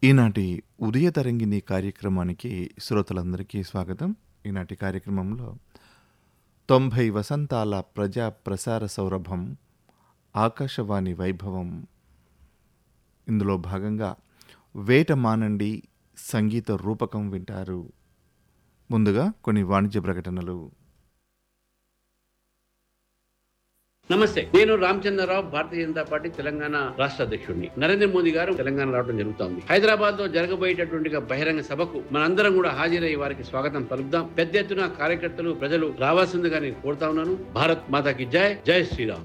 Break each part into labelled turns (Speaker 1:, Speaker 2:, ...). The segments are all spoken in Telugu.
Speaker 1: ఈనాటి ఉదయ తరంగిణి కార్యక్రమానికి శ్రోతలందరికీ స్వాగతం ఈనాటి కార్యక్రమంలో తొంభై వసంతాల ప్రజా ప్రసార సౌరభం ఆకాశవాణి వైభవం ఇందులో భాగంగా వేట మానండి సంగీత రూపకం వింటారు ముందుగా కొన్ని వాణిజ్య ప్రకటనలు
Speaker 2: నమస్తే నేను రామచంద్రరావు భారతీయ జనతా పార్టీ తెలంగాణ రాష్ట్ర అధ్యక్షుడిని నరేంద్ర మోదీ గారు తెలంగాణ రావడం జరుగుతోంది హైదరాబాద్ లో జరగబోయేటటువంటి బహిరంగ సభకు మనందరం కూడా హాజరై వారికి స్వాగతం పలుకుదాం పెద్ద ఎత్తున కార్యకర్తలు ప్రజలు రావాల్సిందిగా నేను కోరుతా ఉన్నాను భారత్ మాతాకి జై జై శ్రీరామ్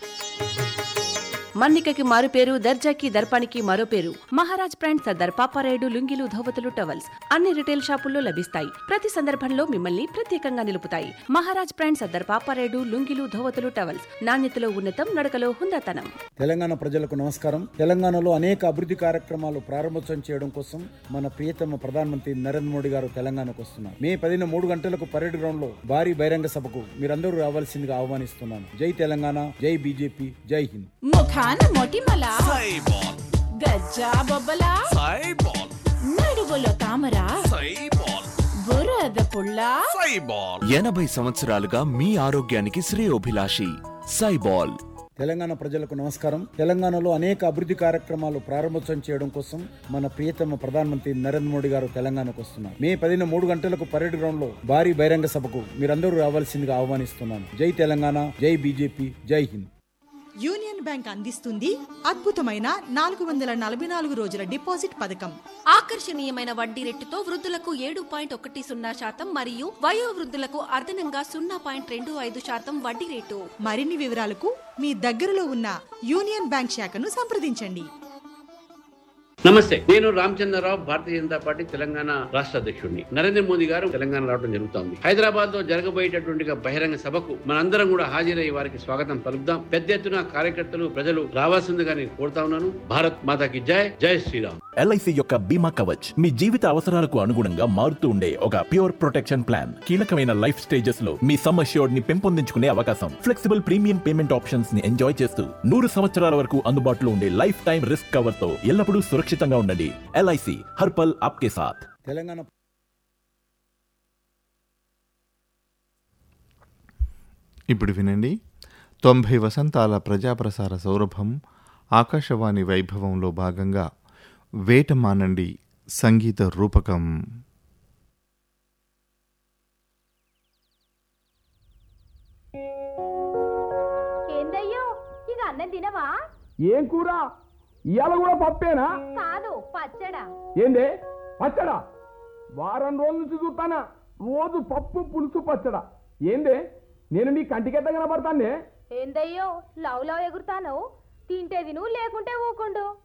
Speaker 3: మన్నికకి మారు పేరు దర్జాకి దర్పానికి మరో పేరు మహారాజ్ బ్రాండ్ సర్దార్ పాపారాయుడు లుంగిలు ధోవతులు టవల్స్ అన్ని రిటైల్ షాపుల్లో లభిస్తాయి ప్రతి సందర్భంలో మిమ్మల్ని ప్రత్యేకంగా నిలుపుతాయి మహారాజ్ బ్రాండ్ సర్దార్ పాపారాయుడు లుంగిలు ధోవతులు టవల్స్ నాణ్యతలో ఉన్నతం నడకలో హుందాతనం
Speaker 4: తెలంగాణ ప్రజలకు నమస్కారం తెలంగాణలో అనేక అభివృద్ధి కార్యక్రమాలు ప్రారంభోత్సవం చేయడం కోసం మన ప్రియతమ ప్రధానమంత్రి నరేంద్ర మోడీ గారు తెలంగాణకు వస్తున్నారు మే పదిన మూడు గంటలకు పరేడ్ గ్రౌండ్ లో భారీ బహిరంగ సభకు మీరందరూ రావాల్సిందిగా ఆహ్వానిస్తున్నాను జై తెలంగాణ జై బీజేపీ జై హింద్
Speaker 5: ముఖాన మొటిమల
Speaker 6: సైబాల్
Speaker 5: గజ్జా బొబ్బల
Speaker 6: సైబాల్
Speaker 5: నడువులో తామర
Speaker 6: సైబాల్
Speaker 5: బురద పుల్ల
Speaker 6: సైబాల్
Speaker 7: ఎనభై సంవత్సరాలుగా మీ ఆరోగ్యానికి శ్రేయోభిలాషి సైబాల్
Speaker 4: తెలంగాణ ప్రజలకు నమస్కారం తెలంగాణలో అనేక అభివృద్ధి కార్యక్రమాలు ప్రారంభోత్సవం చేయడం కోసం మన ప్రియతమ ప్రధానమంత్రి నరేంద్ర మోడీ గారు తెలంగాణకు వస్తున్నారు మే పదిన మూడు గంటలకు పరేడ్ గ్రౌండ్ లో భారీ బహిరంగ సభకు మీరందరూ రావాల్సిందిగా ఆహ్వానిస్తున్నాను జై తెలంగాణ జై బీజేపీ జై హింద్
Speaker 8: యూనియన్ బ్యాంక్ అందిస్తుంది అద్భుతమైన నాలుగు వందల నలభై నాలుగు రోజుల డిపాజిట్ పథకం
Speaker 3: ఆకర్షణీయమైన వడ్డీ రేటుతో వృద్ధులకు ఏడు పాయింట్ ఒకటి సున్నా శాతం మరియు వయో వృద్ధులకు అదనంగా సున్నా పాయింట్ రెండు ఐదు శాతం వడ్డీ రేటు
Speaker 8: మరిన్ని వివరాలకు మీ దగ్గరలో ఉన్న యూనియన్ బ్యాంక్ శాఖను సంప్రదించండి
Speaker 2: నమస్తే నేను రామచంద్రరావు భారతీయ జనతా పార్టీ తెలంగాణ రాష్ట్ర అధ్యక్షుడిని నరేంద్ర మోదీ గారు తెలంగాణ రావడం జరుగుతోంది హైదరాబాద్ లో జరగబోయేటటువంటి బహిరంగ సభకు మనందరం కూడా హాజరై వారికి స్వాగతం పలుకుదాం పెద్ద ఎత్తున కార్యకర్తలు ప్రజలు రావాల్సిందిగా నేను కోరుతా ఉన్నాను భారత్ మాతాకి జై జై శ్రీరామ్
Speaker 9: ఎల్ఐసి యొక్క బీమా కవచ్ మీ జీవిత అవసరాలకు అనుగుణంగా మారుతూ ఉండే ఒక ప్యూర్ ప్రొటెక్షన్ ప్లాన్ కీలకమైన లైఫ్ స్టేజెస్ లో మీ సమ్ అష్యూర్డ్ ని పెంపొందించుకునే అవకాశం ఫ్లెక్సిబుల్ ప్రీమియం పేమెంట్ ఆప్షన్స్ ని ఎంజాయ్ చేస్తూ నూరు సంవత్సరాల వరకు అందుబాటులో ఉండే లైఫ్ టైం రిస్క్ కవర్ తో ఎల్లప్పుడూ సురక్షితంగా ఉండండి ఎల్ఐసి హర్పల్ ఆప్కే సాథ్
Speaker 4: తెలంగాణ
Speaker 1: ఇప్పుడు వినండి తొంభై వసంతాల ప్రజాప్రసార సౌరభం ఆకాశవాణి వైభవంలో భాగంగా వేట మానండి సంగీత రూపకం
Speaker 10: ఏందయ్యో ఇక అన్నం తినవా
Speaker 11: ఏం కూర ఇవాళ కూడా పప్పేనా
Speaker 10: కాదు పచ్చడా
Speaker 11: ఏందే పచ్చడా వారం రోజుల నుంచి చూస్తానా రోజు పప్పు పులుసు పచ్చడా ఏందే నేను నీ కంటికెత్త కనబడతానే
Speaker 10: ఏందయ్యో లవ్ లవ్ ఎగురుతాను తింటే తిను లేకుంటే ఊకుండు